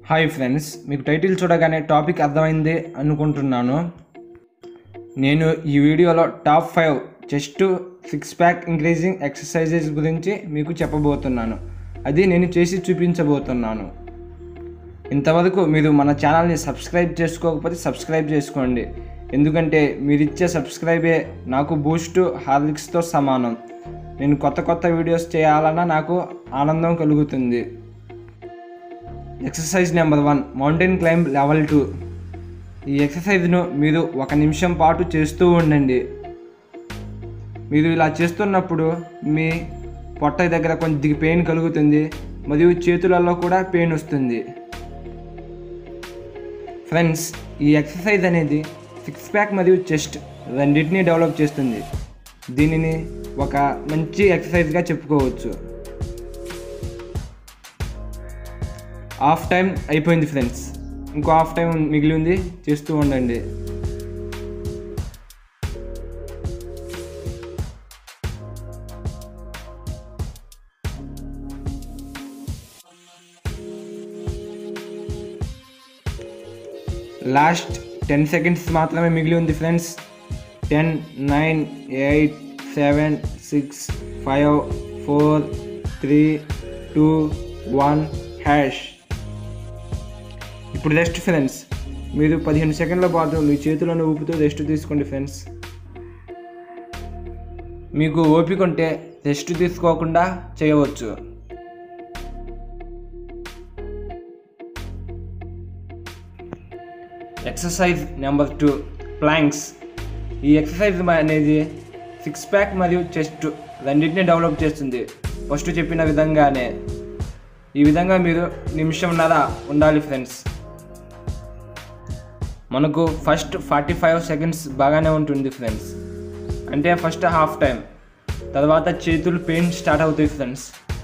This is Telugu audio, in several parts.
హాయ్ ఫ్రెండ్స్ మీకు టైటిల్ చూడగానే టాపిక్ అర్థమైంది అనుకుంటున్నాను నేను ఈ వీడియోలో top five chest six pack increasing exercises గురించి మీకు చెప్పబోతున్నాను అది నేను చేసి చూపించబోతున్నాను ఇంతవరకు మీరు మన ఛానల్ని సబ్స్క్రైబ్ చేసుకోకపోతే సబ్స్క్రైబ్ చేసుకోండి ఎందుకంటే మీరు ఇచ్చే సబ్స్క్రైబే నాకు బూస్ట్ హార్లిక్స్తో సమానం నేను కొత్త కొత్త వీడియోస్ చేయాలన్నా నాకు ఆనందం కలుగుతుంది exercise number one mountain climb level two ఈ ఎక్సర్సైజ్ను మీరు ఒక నిమిషం పాటు చేస్తూ ఉండండి మీరు ఇలా చేస్తున్నప్పుడు మీ పొట్ట దగ్గర కొంచెం పెయిన్ కలుగుతుంది మరియు చేతులలో కూడా పెయిన్ వస్తుంది ఫ్రెండ్స్ ఈ ఎక్సర్సైజ్ అనేది సిక్స్ ప్యాక్ మరియు చెస్ట్ రెండింటినీ డెవలప్ చేస్తుంది దీనిని ఒక మంచి ఎక్సర్సైజ్గా చెప్పుకోవచ్చు హాఫ్ టైం అయిపోయింది ఫ్రెండ్స్ ఇంకో హాఫ్ టైం మిగిలి ఉంది చేస్తూ ఉండండి లాస్ట్ టెన్ సెకండ్స్ మాత్రమే మిగిలి ఉంది friends ten nine eight seven six five four three two one హ్యాష్ ఇప్పుడు రెస్ట్ ఫ్రెండ్స్ మీరు పదిహేను సెకండ్ల పాటు మీ చేతులను ఊపుతూ రెస్ట్ తీసుకోండి ఫ్రెండ్స్ మీకు ఓపిక ఉంటే రెస్ట్ తీసుకోకుండా చేయవచ్చు ఎక్సర్సైజ్ నెంబర్ టూ ప్లాంక్స్ ఈ ఎక్సర్సైజ్ అనేది సిక్స్ ప్యాక్ మరియు చెస్ట్ రెండింటిని డెవలప్ చేస్తుంది ఫస్ట్ చెప్పిన విధంగానే ఈ విధంగా మీరు నిమిషంన్నర ఉండాలి ఫ్రెండ్స్ మనకు ఫస్ట్ ఫార్టీ ఫైవ్ సెకండ్స్ బాగానే ఉంటుంది ఫ్రెండ్స్ అంటే ఫస్ట్ హాఫ్ టైం తర్వాత చేతులు పెయిన్ స్టార్ట్ అవుతాయి friends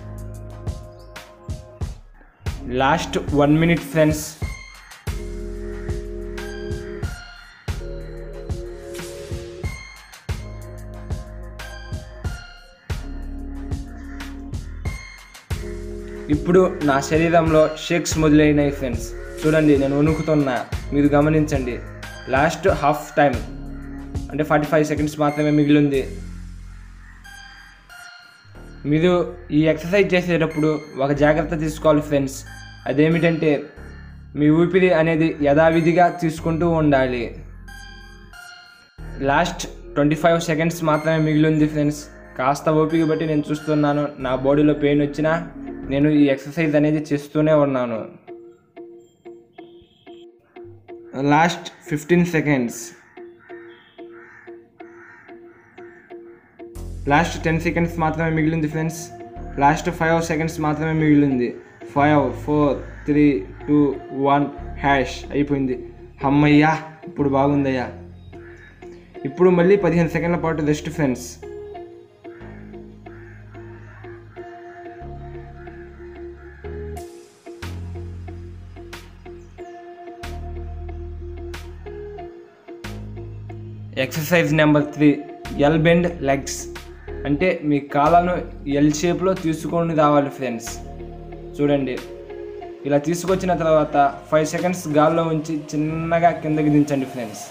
last one minute friends ఇప్పుడు నా శరీరంలో షేక్స్ మొదలైనాయి ఫ్రెండ్స్ చూడండి నేను వణుకుతున్నా మీరు గమనించండి లాస్ట్ హాఫ్ టైం అంటే ఫార్టీ ఫైవ్ సెకండ్స్ మాత్రమే మిగిలింది మీరు ఈ ఎక్సర్సైజ్ చేసేటప్పుడు ఒక జాగ్రత్త తీసుకోవాలి ఫ్రెండ్స్ అదేమిటంటే మీ ఊపిరి అనేది యథావిధిగా తీసుకుంటూ ఉండాలి లాస్ట్ ట్వంటీ ఫైవ్ సెకండ్స్ మాత్రమే మిగిలింది ఫ్రెండ్స్ కాస్త ఓపిక బట్టి నేను చూస్తున్నాను నా బాడీలో పెయిన్ వచ్చినా నేను ఈ ఎక్సర్సైజ్ అనేది చేస్తూనే ఉన్నాను last fifteen seconds last ten seconds మాత్రమే మిగిలింది ఫ్రెండ్స్ లాస్ట్ ఫైవ్ సెకండ్స్ మాత్రమే మిగిలింది five four three two one హ్యాష్ అయిపోయింది అమ్మయ్యా ఇప్పుడు బాగుందయ్యా ఇప్పుడు మళ్ళీ పదిహేను సెకండ్ల పాటు rest friends exercise number three L bend legs అంటే మీ కాళ్ళను ఎల్ షేప్లో తీసుకొని రావాలి ఫ్రెండ్స్ చూడండి ఇలా తీసుకొచ్చిన తర్వాత ఫైవ్ సెకండ్స్ గాల్లో ఉంచి చిన్నగా కిందకి దించండి ఫ్రెండ్స్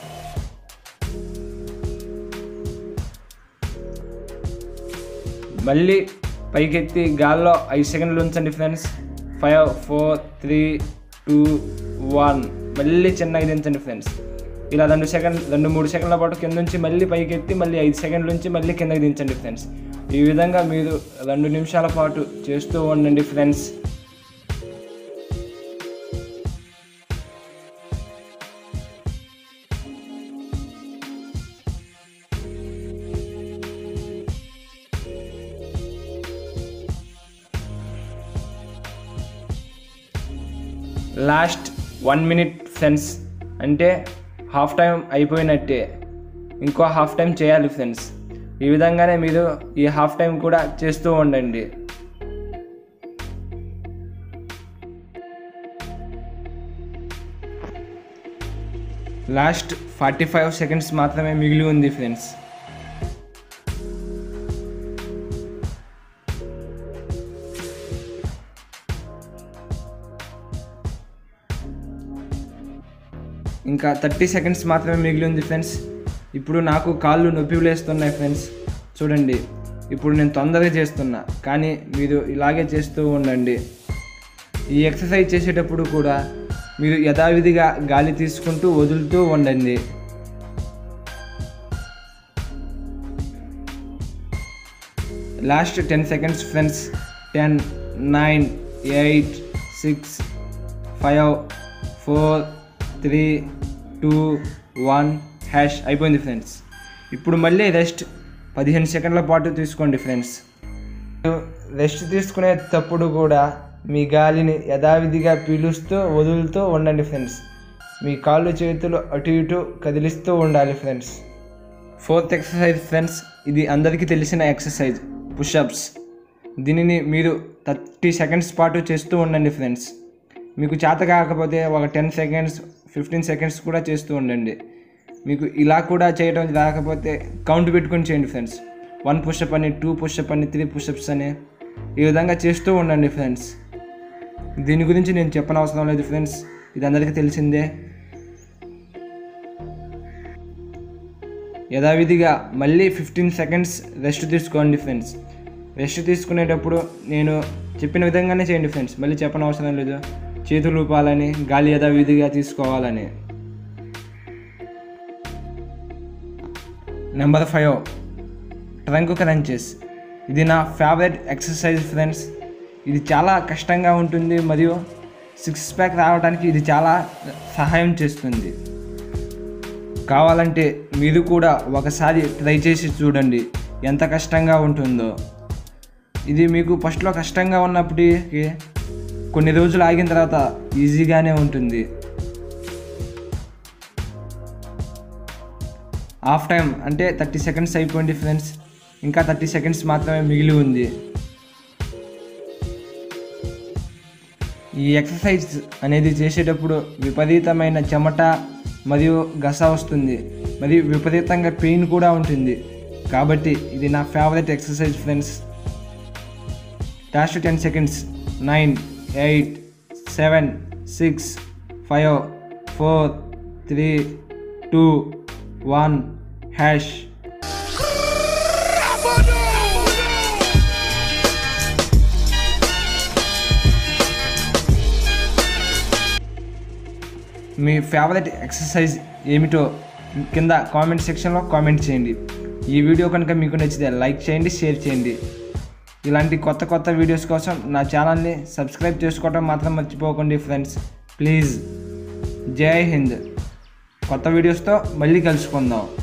మళ్ళీ పైకెత్తి గాల్లో ఐదు సెకండ్లు ఉంచండి friends five four three two one మళ్ళీ చిన్నగా దించండి ఫ్రెండ్స్ ఇలా రెండు సెకండ్ రెండు మూడు సెకండ్ల పాటు కింద నుంచి మళ్ళీ పైకి ఎత్తి మళ్ళీ ఐదు సెకండ్ల నుంచి మళ్ళీ కిందకి దించండి ఫ్రెండ్స్ ఈ విధంగా మీరు రెండు నిమిషాల పాటు చేస్తూ ఉండండి friends last one minute friends అంటే హాఫ్ టైం అయిపోయినట్టే ఇంకో హాఫ్ టైం చేయాలి ఫ్రెండ్స్ ఈ విధంగానే మీరు ఈ హాఫ్ టైం కూడా చేస్తూ ఉండండి లాస్ట్ ఫార్టీ ఫైవ్ సెకండ్స్ మాత్రమే మిగిలి ఉంది ఫ్రెండ్స్ ఇంకా థర్టీ సెకండ్స్ మాత్రమే మిగిలి ఉంది ఫ్రెండ్స్ ఇప్పుడు నాకు కాళ్ళు నొప్పి లేస్తున్నాయి ఫ్రెండ్స్ చూడండి ఇప్పుడు నేను తొందరగా చేస్తున్నా కానీ మీరు ఇలాగే చేస్తూ ఉండండి ఈ ఎక్సర్సైజ్ చేసేటప్పుడు కూడా మీరు యథావిధిగా గాలి తీసుకుంటూ వదులుతూ ఉండండి last ten seconds friends ten nine eight six five four three two one హ్యాష్ అయిపోయింది ఫ్రెండ్స్ ఇప్పుడు మళ్ళీ రెస్ట్ పదిహేను సెకండ్ల పాటు తీసుకోండి ఫ్రెండ్స్ రెస్ట్ తీసుకునేటప్పుడు కూడా మీ గాలిని యథావిధిగా పీలుస్తూ వదులుతూ ఉండండి ఫ్రెండ్స్ మీ కాళ్ళు చేతులు అటు ఇటు కదిలిస్తూ ఉండాలి ఫ్రెండ్స్ ఫోర్త్ ఎక్సర్సైజ్ ఫ్రెండ్స్ ఇది అందరికీ తెలిసిన ఎక్సర్సైజ్ పుషప్స్ దీనిని మీరు థర్టీ సెకండ్స్ పాటు చేస్తూ ఉండండి ఫ్రెండ్స్ మీకు చేత కాకపోతే ఒక టెన్ సెకండ్స్ ఫిఫ్టీన్ సెకండ్స్ కూడా చేస్తూ ఉండండి మీకు ఇలా కూడా చేయడం రాకపోతే కౌంట్ పెట్టుకొని చేయండి ఫ్రెండ్స్ వన్ పుషప్ అని టూ పుషప్ అని త్రీ పుషప్స్ అని ఈ విధంగా చేస్తూ ఉండండి ఫ్రెండ్స్ దీని గురించి నేను చెప్పనవసరం లేదు ఫ్రెండ్స్ ఇది అందరికీ తెలిసిందే యథావిధిగా మళ్ళీ ఫిఫ్టీన్ సెకండ్స్ రెస్ట్ తీసుకోండి ఫ్రెండ్స్ రెస్ట్ తీసుకునేటప్పుడు నేను చెప్పిన విధంగానే చేయండి ఫ్రెండ్స్ మళ్ళీ చెప్పనవసరం లేదు చేతులు ఊపాలని గాలి యథావిధిగా తీసుకోవాలని నెంబర్ ఫైవ్ ట్రంక్ క్రంచెస్ ఇది నా ఫేవరెట్ ఎక్సర్సైజ్ ఫ్రెండ్స్ ఇది చాలా కష్టంగా ఉంటుంది మరియు సిక్స్ ప్యాక్ రావడానికి ఇది చాలా సహాయం చేస్తుంది కావాలంటే మీరు కూడా ఒకసారి ట్రై చేసి చూడండి ఎంత కష్టంగా ఉంటుందో ఇది మీకు ఫస్ట్లో కష్టంగా ఉన్నప్పటికీ కొన్ని రోజులు ఆగిన తర్వాత ఈజీగానే ఉంటుంది హాఫ్ టైం అంటే థర్టీ సెకండ్స్ అయిపోయింది ఫ్రెండ్స్ ఇంకా థర్టీ సెకండ్స్ మాత్రమే మిగిలి ఉంది ఈ ఎక్సర్సైజ్ అనేది చేసేటప్పుడు విపరీతమైన చెమట మరియు గస వస్తుంది మరియు విపరీతంగా పెయిన్ కూడా ఉంటుంది కాబట్టి ఇది నా favourite exercise friends last ten seconds nine eight seven six five four three two one హ్యాష్ మీ ఫేవరెట్ ఎక్సర్సైజ్ ఏమిటో కింద కామెంట్ సెక్షన్లో కామెంట్ చేయండి ఈ వీడియో కనుక మీకు నచ్చితే లైక్ చేయండి షేర్ చేయండి ఇలాంటి కొత్త కొత్త వీడియోస్ కోసం నా ఛానల్ని సబ్స్క్రైబ్ చేసుకోవడం మాత్రం మర్చిపోకండి ఫ్రెండ్స్ ప్లీజ్ జై హింద్ కొత్త వీడియోస్తో మళ్ళీ కలుసుకుందాం